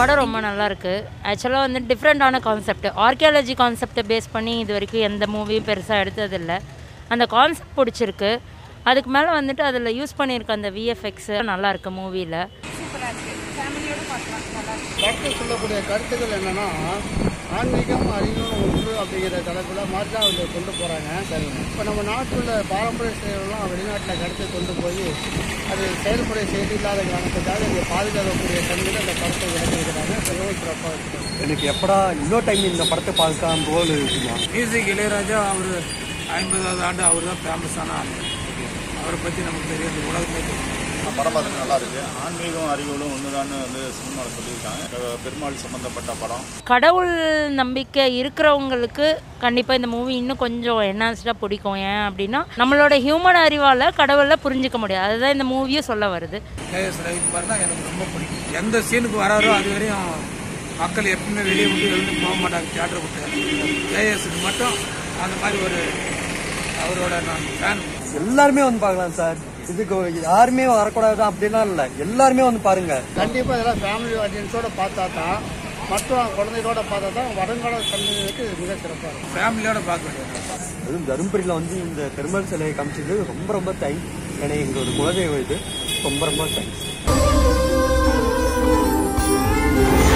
படம் ரொம்ப நல்லா இருக்கு ஆக்சுவலாக வந்து டிஃப்ரெண்ட்டான கான்செப்ட் ஆர்கியாலஜி கான்செப்டை பேஸ் பண்ணி இது வரைக்கும் எந்த மூவியும் பெருசாக எடுத்ததில்லை அந்த கான்செப்ட் பிடிச்சிருக்கு அதுக்கு மேலே வந்துட்டு அதில் யூஸ் பண்ணியிருக்க அந்த விஎஃப்எக்ஸ் நல்லா இருக்கு மூவியில் டாக்டர் சொல்லக்கூடிய கருத்துக்கள் என்னன்னா ஆன்மீகம் அறிவும் ஒன்று அப்படிங்கிற தலைப்பில் மாதிரி தான் அவங்க கொண்டு போகிறாங்க இப்போ நம்ம நாட்டில் பாரம்பரிய செயலாம் வெளிநாட்டில் கடத்தி கொண்டு போய் அது செயல்முறை செய்து இல்லாத காரணத்துக்காக இங்கே பாதுகாக்கக்கூடிய தன்மையில் அந்த படத்தை விளக்கியிருக்கிறாங்க மிகவும் சிறப்பாக இருக்குது எனக்கு எப்படா இன்னொரு டைம் இந்த படத்தை பார்க்கலாம் போல் இருக்குமா மியூசிக் இளையராஜா அவர் ஐம்பதாவது ஆண்டு அவர் தான் ஃபேமஸான ஆள் அவரை பற்றி நமக்கு தெரியும் இந்த உலகமே தெரியும் படம் பார்த்து நல்லா இருக்கு ஆன்மீகம் அறிவுகளும் ஒண்ணுதான்னு வந்து சினிமாவில் சொல்லியிருக்காங்க அஹ் பெருமாள் சம்பந்தப்பட்ட படம் கடவுள் நம்பிக்கை இருக்கிறவங்களுக்கு கண்டிப்பாக இந்த மூவி இன்னும் கொஞ்சம் என்ஹான்ஸ்டாக பிடிக்கும் ஏன் அப்படின்னா நம்மளோட ஹியூமன் அறிவால் கடவுளை புரிஞ்சிக்க முடியாது அதுதான் இந்த மூவியும் சொல்ல வருது கேஎஸ் ரவிக்குமார் தான் எனக்கு ரொம்ப பிடிக்கும் எந்த சீனுக்கு வராரோ அது வரையும் மக்கள் எப்பவுமே வெளியே விட்டு எழுந்து போக மாட்டாங்க தியேட்டர் விட்டு கேஎஸ்க்கு மட்டும் அந்த மாதிரி ஒரு அவரோட நான் ஃபேன் எல்லாருமே வந்து பார்க்கலாம் சார் இதுக்கு யாருமே வரக்கூடாது அப்படிலாம் இல்லை எல்லாருமே வந்து பாருங்க கண்டிப்பாக இதெல்லாம் ஃபேமிலி ஆடியன்ஸோட பார்த்தா தான் மற்றும் குழந்தைகளோட பார்த்தா தான் வருங்கால சந்ததிகளுக்கு இது மிக சிறப்பாக இருக்கும் ஃபேமிலியோட பார்க்க வேண்டியது அதுவும் தருமபுரியில் வந்து இந்த பெருமாள் சிலையை காமிச்சது ரொம்ப ரொம்ப தேங்க்ஸ் ஏன்னா எங்களோட குலதெய்வம் இது ரொம்ப ரொம்ப தேங்க்ஸ்